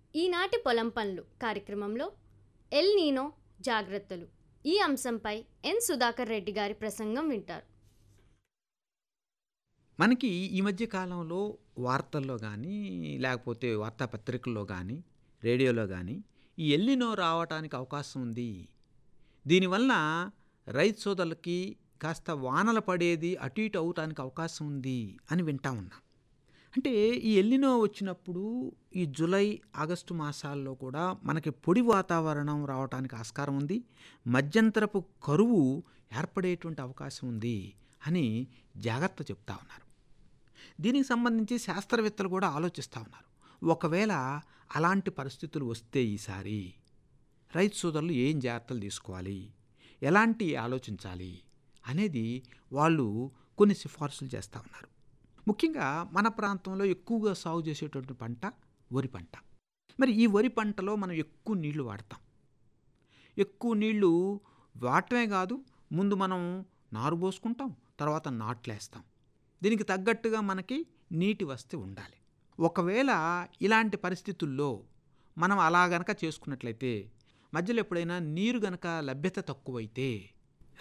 ఈనాటి పొలం పనులు కార్యక్రమంలో ఎల్ నీనో జాగ్రత్తలు ఈ అంశంపై ఎన్ సుధాకర్ రెడ్డి గారి ప్రసంగం వింటారు మనకి ఈ మధ్య కాలంలో వార్తల్లో కానీ లేకపోతే వార్తాపత్రికల్లో కానీ రేడియోలో కానీ ఈ ఎల్లినో రావటానికి అవకాశం ఉంది దీనివల్ల రైతు సోదరులకి కాస్త వానలు పడేది అటు ఇటు అవటానికి అవకాశం ఉంది అని వింటా ఉన్నాం అంటే ఈ ఎల్లినో వచ్చినప్పుడు ఈ జూలై ఆగస్టు మాసాల్లో కూడా మనకి పొడి వాతావరణం రావడానికి ఆస్కారం ఉంది మధ్యంతరపు కరువు ఏర్పడేటువంటి అవకాశం ఉంది అని జాగ్రత్త చెప్తా ఉన్నారు దీనికి సంబంధించి శాస్త్రవేత్తలు కూడా ఆలోచిస్తూ ఉన్నారు ఒకవేళ అలాంటి పరిస్థితులు వస్తే ఈసారి రైతు సోదరులు ఏం జాగ్రత్తలు తీసుకోవాలి ఎలాంటి ఆలోచించాలి అనేది వాళ్ళు కొన్ని సిఫార్సులు చేస్తూ ఉన్నారు ముఖ్యంగా మన ప్రాంతంలో ఎక్కువగా సాగు చేసేటువంటి పంట వరి పంట మరి ఈ వరి పంటలో మనం ఎక్కువ నీళ్లు వాడతాం ఎక్కువ నీళ్లు వాడటమే కాదు ముందు మనం నారు పోసుకుంటాం తర్వాత నాట్లేస్తాం దీనికి తగ్గట్టుగా మనకి నీటి వస్తే ఉండాలి ఒకవేళ ఇలాంటి పరిస్థితుల్లో మనం అలా గనక చేసుకున్నట్లయితే మధ్యలో ఎప్పుడైనా నీరు గనక లభ్యత తక్కువైతే